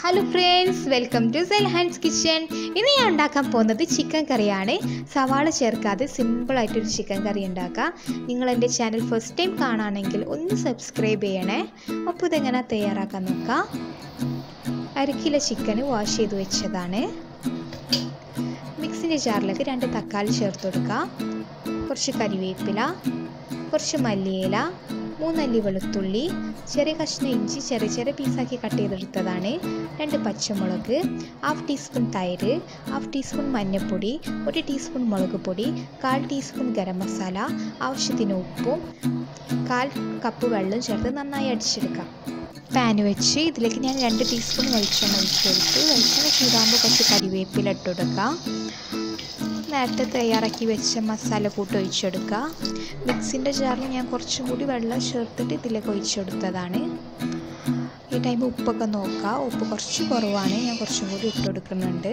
hello friends welcome to cell hands kitchen ഇന്ന് ഞാൻ ഉണ്ടാക്കാൻ പോകുന്നത് ചിക്കൻ കറിയാണ് സവാള ചേർക്കാതെ സിമ്പിളായിട്ടൊരു ചിക്കൻ കറി ഉണ്ടാക്കാം നിങ്ങൾ എൻ്റെ ചാനൽ ഫസ്റ്റ് ടൈം കാണുകയാണെങ്കിൽ ഒന്ന് സബ്സ്ക്രൈബ് ചെയ്യണേ അപ്പോൾ ഇതെങ്ങനെ തയ്യാറാക്കാൻ നോക്കാം അര കിലോ ചിക്കൻ വാഷ് ചെയ്ത് വെച്ചതാണ് മിക്സിൻ്റെ ജാറിലേക്ക് രണ്ട് തക്കാളി ചേർത്ത് കൊടുക്കുക കുറച്ച് കരിവേപ്പില കുറച്ച് മല്ലിയില മൂന്നല്ലി വെളുത്തുള്ളി ചെറിയ കഷ്ണം ഇഞ്ചി ചെറിയ ചെറിയ പീസാക്കി കട്ട് ചെയ്തെടുത്തതാണ് രണ്ട് പച്ചമുളക് ഹാഫ് ടീസ്പൂൺ തൈര് ഹാഫ് ടീസ്പൂൺ മഞ്ഞൾപ്പൊടി ഒരു ടീസ്പൂൺ മുളക് പൊടി കാൽ ടീസ്പൂൺ ഗരം മസാല ആവശ്യത്തിന് ഉപ്പും കാൽ കപ്പ് വെള്ളം ചേർത്ത് നന്നായി അടിച്ചെടുക്കാം പാൻ വെച്ച് ഇതിലേക്ക് ഞാൻ രണ്ട് ടീസ്പൂൺ വെളിച്ചെണ്ണ ഒഴിച്ച് കൊടുത്ത് വെളിച്ചെണ്ണ ചൂടാകുമ്പോൾ കുറച്ച് കരിവേപ്പില ഇട്ട് കൊടുക്കാം നേരത്തെ തയ്യാറാക്കി വെച്ച മസാല കൂട്ട് ഒഴിച്ചെടുക്കുക മിക്സിൻ്റെ ജാറിൽ ഞാൻ കുറച്ചും കൂടി വെള്ളം ചേർത്തിട്ട് ഇതിലേക്ക് ഒഴിച്ചെടുത്തതാണ് ഈ ടൈം ഉപ്പൊക്കെ നോക്കുക ഉപ്പ് കുറച്ച് കുറവാണ് ഞാൻ കുറച്ചും കൂടി ഇട്ട് കൊടുക്കുന്നുണ്ട്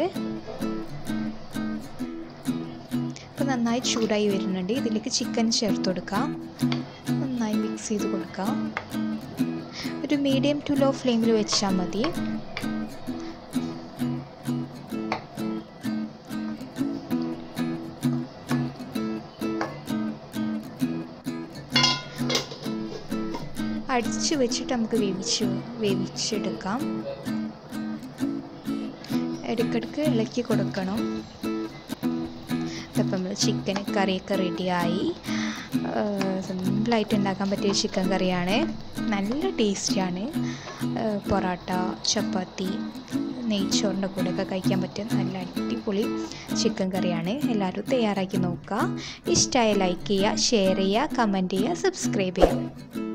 ഇപ്പം നന്നായി ചൂടായി വരുന്നുണ്ട് ഇതിലേക്ക് ചിക്കൻ ചേർത്ത് കൊടുക്കാം നന്നായി മിക്സ് ചെയ്ത് കൊടുക്കാം ഒരു മീഡിയം ടു ലോ ഫ്ലെയിമിൽ വെച്ചാൽ മതി അടിച്ച് വെച്ചിട്ട് നമുക്ക് വേവിച്ച് വേവിച്ചെടുക്കാം ഇടയ്ക്കിടയ്ക്ക് ഇളക്കി കൊടുക്കണം അപ്പം നമ്മൾ ചിക്കൻ കറിയൊക്കെ റെഡിയായി സിമ്പിളായിട്ട് ഉണ്ടാക്കാൻ പറ്റിയ ചിക്കൻ കറിയാണ് നല്ല ടേസ്റ്റിയാണ് പൊറോട്ട ചപ്പാത്തി നെയ്ച്ചോറിൻ്റെ കൂടെയൊക്കെ കഴിക്കാൻ പറ്റിയ നല്ല അടിപൊളി ചിക്കൻ കറിയാണ് എല്ലാവരും തയ്യാറാക്കി നോക്കുക ഇഷ്ടമായ ലൈക്ക് ചെയ്യുക ഷെയർ ചെയ്യുക കമൻറ്റ് ചെയ്യുക സബ്സ്ക്രൈബ് ചെയ്യുക